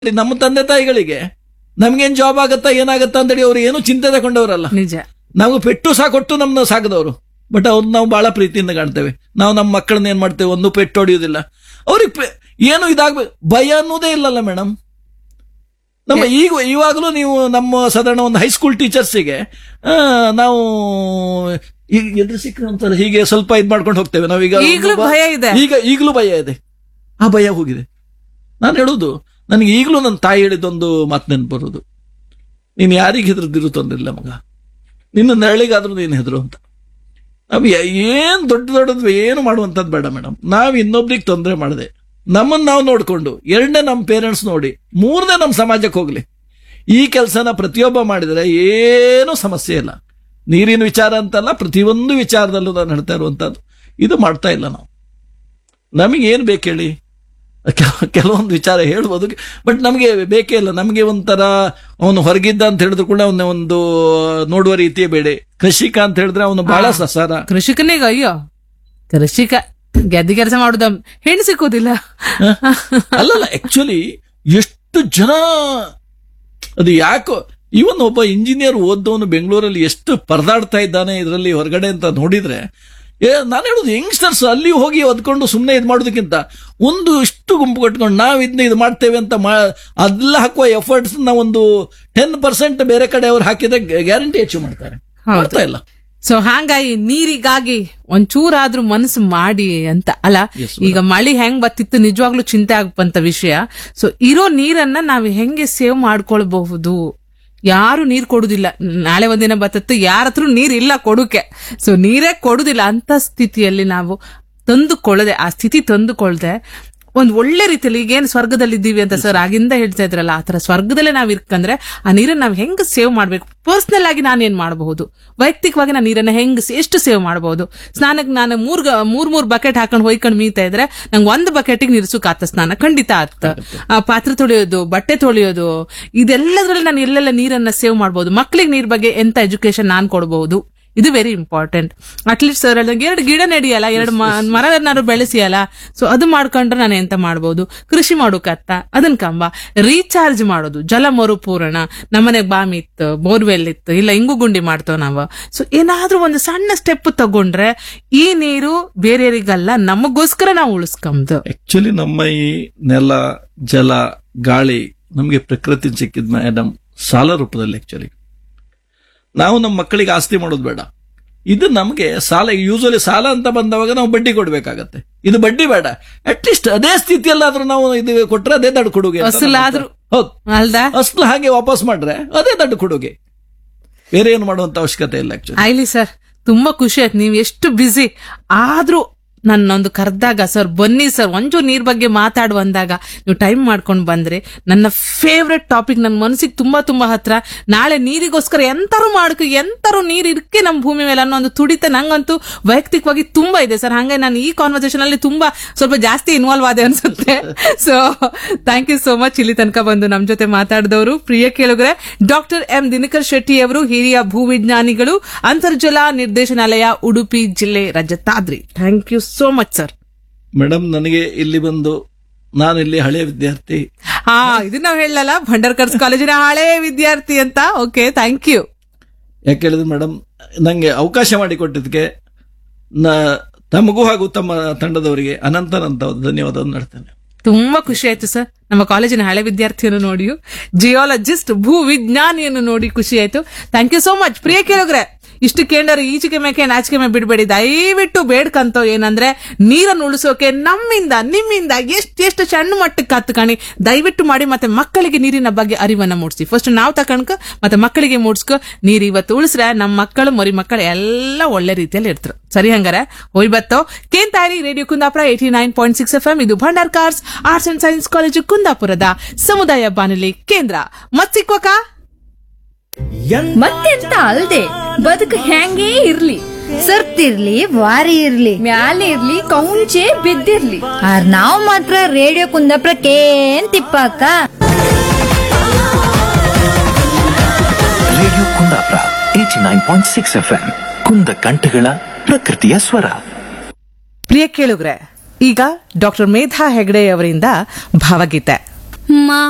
ನಮ್ಮ ತಂದೆ ತಾಯಿಗಳಿಗೆ ನಮ್ಗೇನ್ ಜಾಬ್ ಆಗತ್ತಾ ಏನಾಗತ್ತಾ ಅಂತೇಳಿ ಅವ್ರು ಏನು ಚಿಂತೆ ತಗೊಂಡವರಲ್ಲ ನಿಜ ನಾವು ಪೆಟ್ಟು ಸಹ ಕೊಟ್ಟು ನಮ್ಮನ್ನ ಸಾಕದವರು ಬಟ್ ಅವ್ರು ನಾವು ಬಹಳ ಪ್ರೀತಿಯಿಂದ ಕಾಣ್ತೇವೆ ನಾವು ನಮ್ಮ ಮಕ್ಕಳನ್ನ ಏನ್ ಮಾಡ್ತೇವೆ ಒಂದು ಪೆಟ್ಟು ಹೊಡೆಯುವುದಿಲ್ಲ ಅವ್ರಿಗೆ ಪೆ- ಏನು ಇದಾಗ್ಬೇಕು ಭಯ ಅನ್ನೋದೇ ಇಲ್ಲಲ್ಲ ಮೇಡಮ್ ನಮ್ಮ ಈಗ ಇವಾಗಲೂ ನೀವು ನಮ್ಮ ಸಾಧಾರಣ ಒಂದು ಹೈಸ್ಕೂಲ್ ಟೀಚರ್ಸಿಗೆ ನಾವು ಈಗ ಎದುರು ಸಿಕ್ಕರೆ ಒಂಥರ ಹೀಗೆ ಸ್ವಲ್ಪ ಇದ್ ಮಾಡ್ಕೊಂಡು ಹೋಗ್ತೇವೆ ನಾವೀಗ ಈಗ್ಲೂ ಒಂದು ಬ- ಭಯ ಇದೆ. ಈಗ ಈಗಲೂ ಭಯ ಇದೆ ಆ ಭಯ ಹೋಗಿದೆ ನಾನು ಹೇಳುದು ನನಗೆ ಈಗಲೂ ನನ್ನ ತಾಯಿ ಹೇಳಿದ್ದೊಂದು ಮಾತು ನೆನಪು ಬರೋದು ನೀನು ಯಾರಿಗೆ ಹೆದರದಿರು ತೊಂದ್ರೆ ಇಲ್ಲ ಮಗ ನಿನ್ನ ನೆರಳಿಗಾದ್ರೂ ನೀನು ಹೆದರು ಅಂತ ನಾವು ಏ- ಏನ್ ದೊಡ್ಡ ದೊಡ್ಡದು ಏನು ಮಾಡುವಂಥದ್ದು ಬೇಡ ಮೇಡಮ್ ನಾವು ಇನ್ನೊಬ್ರಿಗೆ ತೊಂದರೆ ಮಾಡದೆ ನಮ್ಮನ್ನ ನಾವು ನೋಡ್ಕೊಂಡು ಎರಡನೇ ನಮ್ಮ ಪೇರೆಂಟ್ಸ್ ನೋಡಿ ಮೂರನೇ ನಮ್ಮ ಸಮಾಜಕ್ಕೆ ಹೋಗ್ಲಿ ಈ ಕೆಲಸನ ಪ್ರತಿಯೊಬ್ಬ ಮಾಡಿದರೆ ಏನೂ ಸಮಸ್ಯೆ ಇಲ್ಲ ನೀರಿನ ವಿಚಾರ ಅಂತಲ್ಲ ಪ್ರತಿಯೊಂದು ವಿಚಾರದಲ್ಲೂ ನಾನು ಹೇಳ್ತಾ ಇರುವಂತದ್ದು ಇದು ಮಾಡ್ತಾ ಇಲ್ಲ ನಾವು ನಮಗೆ ಏನ್ ಬೇಕು ಹೇಳಿ ಕೆಲ- ಕೆಲವೊಂದು ವಿಚಾರ ಹೇಳ್ಬೋದು ಬಟ್ ನಮಗೆ ಬೇಕೇ ಇಲ್ಲ ನಮಗೆ ಒಂಥರ ಅವನು ಹೊರಗಿದ್ದ ಅಂತ ಹೇಳಿದ್ರು ಕೂಡ ಅವನ ಒಂದು ನೋಡುವ ರೀತಿಯೇ ಬೇಡ ಕೃಷಿಕ ಅಂತ ಹೇಳಿದ್ರೆ ಅವನು ಬಹಳ ಸಸಾರ ಕೃಷಿಕನಿಗ ಅಯ್ಯೋ ಕೃಷಿಕ ಗೆದ್ದಿ ಕೆಲಸ ಮಾಡುದ ಹೆಣ್ಣು ಸಿಕ್ಕುದಿಲ್ಲ ಅಲ್ಲಲ್ಲ ಆಕ್ಚುಲಿ ಎಷ್ಟು ಜನ ಅದು ಯಾಕೋ ಇವನ್ ಒಬ್ಬ ಇಂಜಿನಿಯರ್ ಓದ್ದವನು ಬೆಂಗಳೂರಲ್ಲಿ ಎಷ್ಟು ಪರದಾಡ್ತಾ ಇದ್ದಾನೆ ಇದರಲ್ಲಿ ಹೊರಗಡೆ ಅಂತ ನೋಡಿದ್ರೆ ಏ ನಾನು ಹೇಳುದು ಯಂಗ್ಸ್ಟರ್ಸ್ ಅಲ್ಲಿ ಹೋಗಿ ಒದ್ಕೊಂಡು ಸುಮ್ಮನೆ ಇದು ಮಾಡೋದಕ್ಕಿಂತ ಒಂದು ಇಷ್ಟು ಗುಂಪು ಕಟ್ಕೊಂಡು ನಾವು ಇದನ್ನ ಇದು ಮಾಡ್ತೇವೆ ಅಂತ ಮಾ ಅದೆಲ್ಲ ಹಾಕುವ ಎಫರ್ಟ್ಸ್ ಒಂದು ಟೆನ್ ಪರ್ಸೆಂಟ್ ಬೇರೆ ಕಡೆ ಅವ್ರು ಹಾಕಿದ್ರೆ ಗ್ಯಾರಂಟಿ ಅಚೀವ್ ಮಾಡ್ತಾರೆ ಹೌದು. ಮಾಡ್ತಾ ಇಲ್ಲ ಸೊ ಹಾಂಗಾಗಿ ನೀರಿಗಾಗಿ ಒಂಚೂರಾದ್ರೂ ಮನಸ್ಸು ಮಾಡಿ ಅಂತ ಅಲ್ಲ Yes, ಈಗ ಮಳಿ ಹೆಂಗ್ ಬತ್ತಿತ್ತು ನಿಜವಾಗ್ಲೂ ಚಿಂತೆ ಆಗಂತ ವಿಷಯ ಸೊ ಇರೋ ನೀರನ್ನ ನಾವು ಹೆಂಗೆ ಸೇವ್ ಮಾಡ್ಕೊಳ್ಬಹುದು ಯಾರು ನೀರ್ ಕೊಡುದಿಲ್ಲ ನಾಳೆ ಒಂದಿನ ಬತ್ತತ್ತು ಯಾರ ಹತ್ರ ನೀರ್ ಇಲ್ಲ ಕೊಡುಕೆ ಸೊ ನೀರೇ ಕೊಡುದಿಲ್ಲ ಅಂತ ಸ್ಥಿತಿಯಲ್ಲಿ ನಾವು ತಂದುಕೊಳ್ಳದೆ ಆ ಸ್ಥಿತಿ ತಂದುಕೊಳ್ಳದೆ ಒಂದ್ ಒಳ್ಳೆ ರೀತಿಯಲ್ಲಿ ಈಗೇನು ಸ್ವರ್ಗದಲ್ಲಿ ಇದ್ದೀವಿ ಅಂತ ಸರ್ ಆಗಿಂದ ಹೇಳ್ತಾ ಇದ್ರಲ್ಲ ಆತರ ಸ್ವರ್ಗದಲ್ಲೇ ನಾವ್ ಇರ್ಕಂದ್ರೆ ಆ ನೀರನ್ನ ನಾವ್ ಹೆಂಗ್ ಸೇವ್ ಮಾಡ್ಬೇಕು ಪರ್ಸನಲ್ ಆಗಿ ನಾನೇನ್ ಮಾಡಬಹುದು ವೈಯಕ್ತಿಕವಾಗಿ ನಾನು ನೀರನ್ನ ಹೆಂಗ್ ಸ- ಎಷ್ಟು ಸೇವ್ ಮಾಡಬಹುದು ಸ್ನಾನಕ್ಕೆ ನಾನು ಮೂರ್ ಗ- ಮೂರ್ ಮೂರ್ ಬಕೆಟ್ ಹಾಕೊಂಡು ಹೊಯ್ಕೊಂಡು ಮೀತಾ ಇದ್ರೆ ನಂಗೆ ಒಂದು ಬಕೆಟಿಗೆ ನೀರ್ಸುಕ್ ಆತ ಸ್ನಾನ ಖಂಡಿತ ಆತ ಆ ಪಾತ್ರೆ ತೊಳೆಯೋದು ಬಟ್ಟೆ ತೊಳೆಯೋದು ಇದೆಲ್ಲದ್ರಲ್ಲಿ ನಾನು ಎಲ್ಲೆಲ್ಲ ನೀರನ್ನ ಸೇವ್ ಮಾಡಬಹುದು ಮಕ್ಳಿಗೆ ನೀರ್ ಬಗ್ಗೆ ಎಂತ ಎಜುಕೇಶನ್ ನಾನ್ ಕೊಡಬಹುದು ಇದು ವೆರಿ ಇಂಪಾರ್ಟೆಂಟ್ ಅಟ್ಲೀಸ್ಟ್ ಸರ್ ಹೇಳ್ದಂಗೆ ಎರಡು ಗಿಡ ನೆಡಿಯಲ್ಲ ಎರಡು ಮರನಾದ್ರು ಬೆಳೆಸಿಯಲ್ಲ ಸೊ ಅದು ಮಾಡ್ಕೊಂಡ್ರೆ ನಾನು ಎಂತ ಮಾಡ್ಬೋದು ಕೃಷಿ ಮಾಡೋಕತ್ತ ಅದನ್ ಕಂಬ ರೀಚಾರ್ಜ್ ಮಾಡೋದು ಜಲ ಮರುಪೂರಣ ನಮ್ಮನೆಗ್ ಬಾಮಿ ಇತ್ತು ಬೋರ್ವೆಲ್ ಇತ್ತು ಇಲ್ಲ ಇಂಗು ಗುಂಡಿ ಮಾಡ್ತೇವೆ ನಾವು ಸೊ ಏನಾದ್ರೂ ಒಂದು ಸಣ್ಣ ಸ್ಟೆಪ್ ತಗೊಂಡ್ರೆ ಈ ನೀರು ಬೇರೆಯವರಿಗಲ್ಲ ನಮಗೋಸ್ಕರ ನಾವು ಉಳಿಸ್ಕೊಂಬದು ಆಕ್ಚುಲಿ ನಮ್ಮ ಈ ನೆಲ ಜಲ ಗಾಳಿ ನಮಗೆ ಪ್ರಕೃತಿ ಸಿಕ್ಕಿದ್ ಮೇಡಮ್ ಸಾಲ ರೂಪದಲ್ಲಿ ಆಕ್ಚುಲಿ ನಾವು ನಮ್ಮ ಮಕ್ಕಳಿಗೆ ಆಸ್ತಿ ಮಾಡೋದು ಬೇಡ ಇದು ನಮಗೆ ಸಾಲ ಯೂಶಲಿ ಸಾಲ ಅಂತ ಬಂದವಾಗ ನಾವು ಬಡ್ಡಿ ಕೊಡ್ಬೇಕಾಗತ್ತೆ ಇದು ಬಡ್ಡಿ ಬೇಡ ಅಟ್ಲೀಸ್ಟ್ ಅದೇ ಸ್ಥಿತಿಯಲ್ಲಾದ್ರೂ ನಾವು ಇದು ಕೊಟ್ರೆ ಅದೇ ದಡ್ಡ ಕೊಡುಗೆ ಅಂತ ಅಸಲಾದ್ರೂ. ಹೌದು ಅಲ್ದಾ ಅಸಲು ಹಾಗೆ ವಾಪಸ್ ಮಾಡ್ರೆ ಅದೇ ದಡ್ಡ ಕೊಡುಗೆ ಬೇರೆ ಏನು ಮಾಡುವಂತ ಅವಶ್ಯಕತೆ ಇಲ್ಲ ಆಕ್ಚುಲಿ ಆಯ್ಲಿ ಸರ್ ತುಂಬಾ ಖುಷಿ ಆಯ್ತು ನೀವು ಎಷ್ಟು ಬ್ಯುಸಿ ಆದ್ರೂ ನನ್ನೊಂದು ಕರೆದಾಗ ಸರ್ ಬನ್ನಿ ಸರ್ ಒಂಚೂರು ನೀರ್ ಬಗ್ಗೆ ಮಾತಾಡುವ ಅಂದಾಗ ನೀವು ಟೈಮ್ ಮಾಡ್ಕೊಂಡು ಬಂದ್ರೆ ನನ್ನ ಫೇವ್ರೆಟ್ ಟಾಪಿಕ್ ನನ್ನ ಮನಸ್ಸಿಗೆ ತುಂಬಾ ತುಂಬಾ ಹತ್ರ ನಾಳೆ ನೀರಿಗೋಸ್ಕರ ಎಂತಾರು ಮಾಡ್ಕೊ ಎಂತಾರು ನೀರ್ ಇರ್ಕೆ ನಮ್ಮ ಭೂಮಿ ಮೇಲೆ ಅನ್ನೋ ಒಂದು ತುಡಿತ ನಂಗಂತೂ ವೈಯಕ್ತಿಕವಾಗಿ ತುಂಬಾ ಇದೆ ಸರ್ ಹಂಗೆ ನಾನು ಈ ಕಾನ್ವರ್ಸೇಷನ್ ಅಲ್ಲಿ ತುಂಬಾ ಸ್ವಲ್ಪ ಜಾಸ್ತಿ ಇನ್ವಾಲ್ವ್ ಆದೆ ಅನ್ಸುತ್ತೆ so thank you so much ಇಲ್ಲಿ ತನಕ ಬಂದು ನಮ್ ಜೊತೆ ಮಾತಾಡಿದವರು ಪ್ರಿಯ ಕೇಳುಗರೆ ಡಾಕ್ಟರ್ ಎಂ ದಿನಕರ್ ಶೆಟ್ಟಿ ಅವರು ಹಿರಿಯ ಭೂವಿಜ್ಞಾನಿಗಳು ಅಂತರ್ಜಲ ನಿರ್ದೇಶನಾಲಯ ಉಡುಪಿ ಜಿಲ್ಲೆ Rajatadri thank you so much sir madam ನನಗೆ ಇಲ್ಲಿ ಬಂದು ನಾನು ಇಲ್ಲಿ ಹಳೆಯ ವಿದ್ಯಾರ್ಥಿ ಹಾ ಇದು ನಾವ್ ಹೇಳಲ್ಲ ಭಂಡಾರ್ಕರ್ಸ್ ಕಾಲೇಜಿನ ಹಳೆ ವಿದ್ಯಾರ್ಥಿ ಅಂತ ಓಕೆ ಥ್ಯಾಂಕ್ ಯು ಯಾಕೆ ಹೇಳಿದ್ರೆ ಮೇಡಮ್ ನಂಗೆ ಅವಕಾಶ ಮಾಡಿಕೊಟ್ಟಿದ್ದಕ್ಕೆ ನ ತಮಗೂ ಹಾಗೂ ತಮ್ಮ ತಂಡದವರಿಗೆ ಅನಂತನಂತ ಧನ್ಯವಾದವನ್ನು ನಡ್ತೇನೆ ತುಂಬಾ ಖುಷಿ ಆಯ್ತು ಸರ್ ನಮ್ಮ ಕಾಲೇಜಿನ ಹಳೆ ವಿದ್ಯಾರ್ಥಿಯನ್ನು ನೋಡಿ ಜಿಯಾಲಜಿಸ್ಟ್ ಭೂ ವಿಜ್ಞಾನಿಯನ್ನು ನೋಡಿ ಖುಷಿ ಆಯ್ತು thank you so much Priya ಕೇಳಿದ್ರೆ ಇಷ್ಟು ಕೇಂದ್ರ ಈಚೆಗೆ ಮೇಕೆ ನಾಚಿಕೆ ಮೇ ಬಿಡಬೇಡಿ ದಯವಿಟ್ಟು ಬೇಡ್ಕಂತೋ ಏನಂದ್ರೆ ನೀರನ್ನು ಉಳಿಸೋಕೆ ನಮ್ಮಿಂದ ನಿಮ್ಮಿಂದ ಎಷ್ಟೆಷ್ಟು ಸಣ್ಣ ಮಟ್ಟಕ್ಕೆ ಹತ್ಕಣಿ ದಯವಿಟ್ಟು ಮಾಡಿ ಮತ್ತೆ ಮಕ್ಕಳಿಗೆ ನೀರಿನ ಬಗ್ಗೆ ಅರಿವನ್ನ ಮೂಡಿಸಿ ಫಸ್ಟ್ ನಾವು ತಕೊಂಡ್ಕ ಮತ್ತೆ ಮಕ್ಕಳಿಗೆ ಮೂಡಿಸ್ಕೊ ನೀರು ಇವತ್ತು ಉಳಿಸ್ರೆ ನಮ್ಮ ಮಕ್ಕಳು ಮರಿ ಮಕ್ಕಳು ಎಲ್ಲ ಒಳ್ಳೆ ರೀತಿಯಲ್ಲಿ ಇರ್ತಾರೆ ಸರಿ ಹಂಗಾರೆ ಹೋಯ್ ಬತ್ತೋ ಕೇಂತಾರಿ radio Kundapura eighty nine point six F M ಇದು Bhandarkars arts and science college ಕುಂದಾಪುರದ ಸಮುದಾಯ ಬಾನುಲಿ ಕೇಂದ್ರ ಮತ್ ಸಿಕ್ವಕ ಮತ್ತೆಂತ ಅಲ್ದೆ ಬದುಕು ಹೆಂಗೇ ಇರ್ಲಿ ಸರ್ತಿರ್ಲಿ ವಾರಿ ಇರ್ಲಿ ಮ್ಯಾಲೆ ಇರ್ಲಿ ಕೌಂಚೆ ಬಿದ್ದಿರ್ಲಿ ಆರ್ ನಾವ್ ಮಾತ್ರ ರೇಡಿಯೋ ಕುಂದಾಪುರ ಕೇನ್ ತಿಪ್ಪಾಕ radio Kundapura eighty nine point six F M ಕುಂದ ಕಂಠಗಳ ಪ್ರಕೃತಿಯ ಸ್ವರ ಪ್ರಿಯ ಕೇಳುಗ್ರೆ ಈಗ ಡಾಕ್ಟರ್ ಮೇಧಾ ಹೆಗಡೆ ಅವರಿಂದ ಭಾವಗೀತೆ ಮಾ